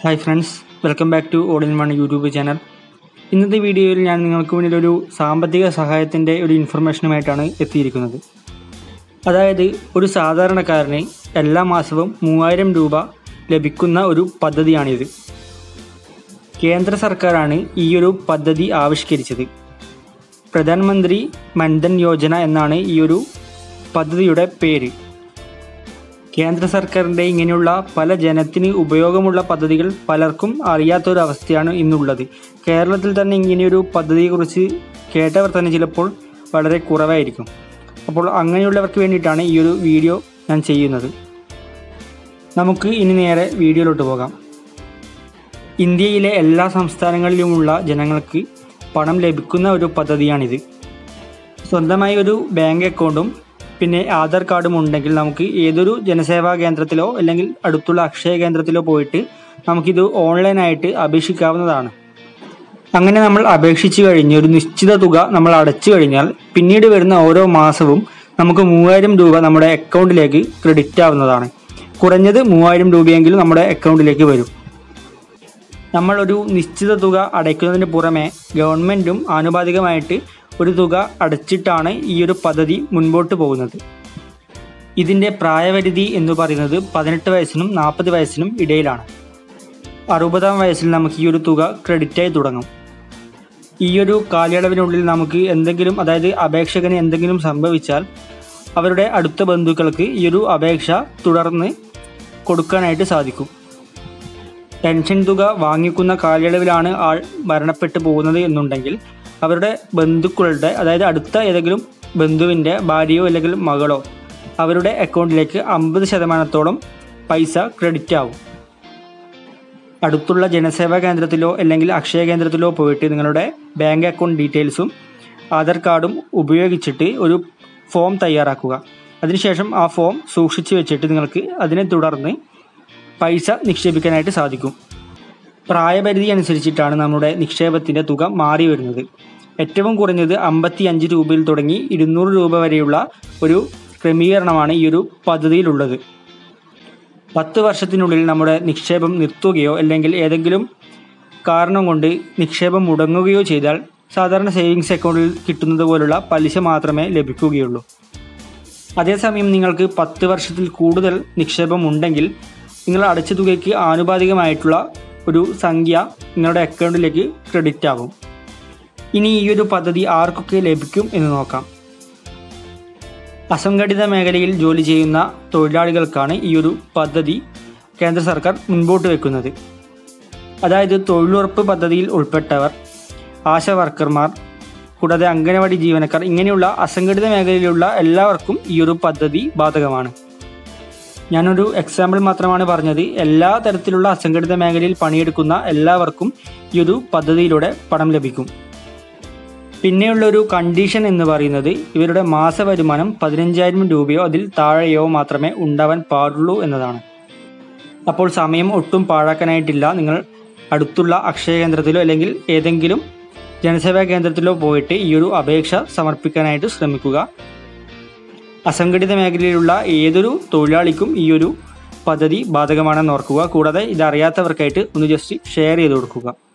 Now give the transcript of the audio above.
hi friends welcome back to all in one YouTube channel ഇന്നത്തെ വീഡിയോയിൽ ഞാൻ നിങ്ങൾക്ക് മുന്നിൽ ഒരു സാമ്പത്തിക സഹായത്തിൻ്റെ ഒരു ഇൻഫർമേഷനുമായിട്ടാണ് എത്തിയിരിക്കുന്നത് അതായത് ഒരു സാധാരണക്കാരന് എല്ലാ മാസവും മൂവായിരം രൂപ ലഭിക്കുന്ന ഒരു പദ്ധതിയാണിത് കേന്ദ്ര സർക്കാരാണ് ഈ ഒരു പദ്ധതി ആവിഷ്കരിച്ചത് പ്രധാനമന്ത്രി മൻധൻ യോജന എന്നാണ് ഈ ഒരു പദ്ധതിയുടെ പേര് കേന്ദ്ര സർക്കാരിൻ്റെ ഇങ്ങനെയുള്ള പല ജനത്തിന് ഉപയോഗമുള്ള പദ്ധതികൾ പലർക്കും അറിയാത്തൊരവസ്ഥയാണ് ഇന്നുള്ളത് കേരളത്തിൽ തന്നെ ഇങ്ങനെയൊരു പദ്ധതിയെക്കുറിച്ച് കേട്ടവർ തന്നെ ചിലപ്പോൾ വളരെ കുറവായിരിക്കും അപ്പോൾ അങ്ങനെയുള്ളവർക്ക് വേണ്ടിയിട്ടാണ് ഈ ഒരു വീഡിയോ ഞാൻ ചെയ്യുന്നത് നമുക്ക് ഇനി നേരെ വീഡിയോയിലോട്ട് പോകാം ഇന്ത്യയിലെ എല്ലാ സംസ്ഥാനങ്ങളിലുമുള്ള ജനങ്ങൾക്ക് പണം ലഭിക്കുന്ന ഒരു പദ്ധതിയാണിത് സ്വന്തമായി ഒരു ബാങ്ക് അക്കൗണ്ടും പിന്നെ ആധാർ കാർഡും ഉണ്ടെങ്കിൽ നമുക്ക് ഏതൊരു ജനസേവാ കേന്ദ്രത്തിലോ അല്ലെങ്കിൽ അടുത്തുള്ള അക്ഷയ കേന്ദ്രത്തിലോ പോയിട്ട് നമുക്കിത് ഓൺലൈനായിട്ട് അപേക്ഷിക്കാവുന്നതാണ് അങ്ങനെ നമ്മൾ അപേക്ഷിച്ച് കഴിഞ്ഞ് ഒരു നിശ്ചിത തുക നമ്മൾ അടച്ചു കഴിഞ്ഞാൽ പിന്നീട് വരുന്ന ഓരോ മാസവും നമുക്ക് മൂവായിരം രൂപ നമ്മുടെ അക്കൗണ്ടിലേക്ക് ക്രെഡിറ്റ് ആവുന്നതാണ് കുറഞ്ഞത് മൂവായിരം രൂപയെങ്കിലും നമ്മുടെ അക്കൗണ്ടിലേക്ക് വരും നമ്മൾ ഒരു നിശ്ചിത തുക അടയ്ക്കുന്നതിന് പുറമെ ഗവൺമെൻറ്റും ആനുപാതികമായിട്ട് ഒരു തുക അടച്ചിട്ടാണ് ഈ ഒരു പദ്ധതി മുൻപോട്ട് പോകുന്നത് ഇതിൻ്റെ പ്രായപരിധി എന്ന് പറയുന്നത് പതിനെട്ട് വയസ്സിനും നാൽപ്പത് വയസ്സിനും ഇടയിലാണ് അറുപതാം വയസ്സിൽ നമുക്ക് ഈ ഒരു തുക ക്രെഡിറ്റായി തുടങ്ങും ഈ ഒരു കാലയളവിനുള്ളിൽ നമുക്ക് എന്തെങ്കിലും അതായത് അപേക്ഷകന് എന്തെങ്കിലും സംഭവിച്ചാൽ അവരുടെ അടുത്ത ബന്ധുക്കൾക്ക് ഈ ഒരു അപേക്ഷ തുടർന്ന് കൊടുക്കാനായിട്ട് സാധിക്കും പെൻഷൻ തുക വാങ്ങിക്കുന്ന കാലയളവിലാണ് ആൾ മരണപ്പെട്ടു പോകുന്നത് എന്നുണ്ടെങ്കിൽ അവരുടെ ബന്ധുക്കളുടെ അതായത് അടുത്ത ഏതെങ്കിലും ബന്ധുവിൻ്റെ ഭാര്യയോ അല്ലെങ്കിൽ മകളോ അവരുടെ അക്കൗണ്ടിലേക്ക് അമ്പത് ശതമാനത്തോളം പൈസ ക്രെഡിറ്റ് ആവും അടുത്തുള്ള ജനസേവാ കേന്ദ്രത്തിലോ അല്ലെങ്കിൽ അക്ഷയ കേന്ദ്രത്തിലോ പോയിട്ട് നിങ്ങളുടെ ബാങ്ക് അക്കൗണ്ട് ഡീറ്റെയിൽസും ആധാർ കാർഡും ഉപയോഗിച്ചിട്ട് ഒരു ഫോം തയ്യാറാക്കുക അതിനുശേഷം ആ ഫോം സൂക്ഷിച്ചു വെച്ചിട്ട് നിങ്ങൾക്ക് അതിനെ തുടർന്ന് പൈസ നിക്ഷേപിക്കാനായിട്ട് സാധിക്കും പ്രായപരിധി അനുസരിച്ചിട്ടാണ് നമ്മുടെ നിക്ഷേപത്തിൻ്റെ തുക മാറി വരുന്നത് ഏറ്റവും കുറഞ്ഞത് അമ്പത്തി അഞ്ച് രൂപയിൽ തുടങ്ങി ഇരുന്നൂറ് രൂപ വരെയുള്ള ഒരു ക്രമീകരണമാണ് ഈ ഒരു പദ്ധതിയിലുള്ളത് പത്ത് വർഷത്തിനുള്ളിൽ നമ്മുടെ നിക്ഷേപം നിർത്തുകയോ അല്ലെങ്കിൽ ഏതെങ്കിലും കാരണം കൊണ്ട് നിക്ഷേപം മുടങ്ങുകയോ ചെയ്താൽ സാധാരണ സേവിങ്സ് അക്കൗണ്ടിൽ കിട്ടുന്നത് പോലുള്ള പലിശ മാത്രമേ ലഭിക്കുകയുള്ളൂ അതേസമയം നിങ്ങൾക്ക് പത്ത് വർഷത്തിൽ കൂടുതൽ നിക്ഷേപം ഉണ്ടെങ്കിൽ നിങ്ങൾ അടച്ച തുകയ്ക്ക് ആനുപാതികമായിട്ടുള്ള ഒരു സംഖ്യ നിങ്ങളുടെ അക്കൗണ്ടിലേക്ക് ക്രെഡിറ്റ് ആകും ഇനി ഈ ഒരു പദ്ധതി ആർക്കൊക്കെ ലഭിക്കും എന്ന് നോക്കാം അസംഘടിത മേഖലയിൽ ജോലി ചെയ്യുന്ന തൊഴിലാളികൾക്കാണ് ഈ ഒരു പദ്ധതി കേന്ദ്ര സർക്കാർ മുൻപോട്ട് വെക്കുന്നത് അതായത് തൊഴിലുറപ്പ് പദ്ധതിയിൽ ഉൾപ്പെട്ടവർ ആശ വർക്കർമാർ കൂടാതെ അംഗനവാടി ജീവനക്കാർ ഇങ്ങനെയുള്ള അസംഘടിത മേഖലയിലുള്ള എല്ലാവർക്കും ഈ ഒരു പദ്ധതി ബാധകമാണ് ഞാനൊരു എക്സാമ്പിൾ മാത്രമാണ് പറഞ്ഞത് എല്ലാ തരത്തിലുള്ള അസംഘടിത മേഖലയിൽ പണിയെടുക്കുന്ന എല്ലാവർക്കും ഈ ഒരു പദ്ധതിയിലൂടെ പണം ലഭിക്കും പിന്നെയുള്ള ഒരു കണ്ടീഷൻ എന്ന് പറയുന്നത് ഇവരുടെ മാസ വരുമാനം പതിനഞ്ചായിരം രൂപയോ അതിൽ താഴെയോ മാത്രമേ ഉണ്ടാവാൻ പാടുള്ളൂ എന്നതാണ് അപ്പോൾ സമയം ഒട്ടും പാഴാക്കാനായിട്ടില്ല നിങ്ങൾ അടുത്തുള്ള അക്ഷയ കേന്ദ്രത്തിലോ അല്ലെങ്കിൽ ഏതെങ്കിലും ജനസേവാ കേന്ദ്രത്തിലോ പോയിട്ട് ഈ ഒരു അപേക്ഷ സമർപ്പിക്കാനായിട്ട് ശ്രമിക്കുക അസംഘടിത മേഖലയിലുള്ള ഏതൊരു തൊഴിലാളിക്കും ഈ ഒരു പദ്ധതി ബാധകമാണെന്ന് ഓർക്കുക കൂടാതെ ഇതറിയാത്തവർക്കായിട്ട് ഒന്ന് ജസ്റ്റ് ഷെയർ ചെയ്ത് കൊടുക്കുക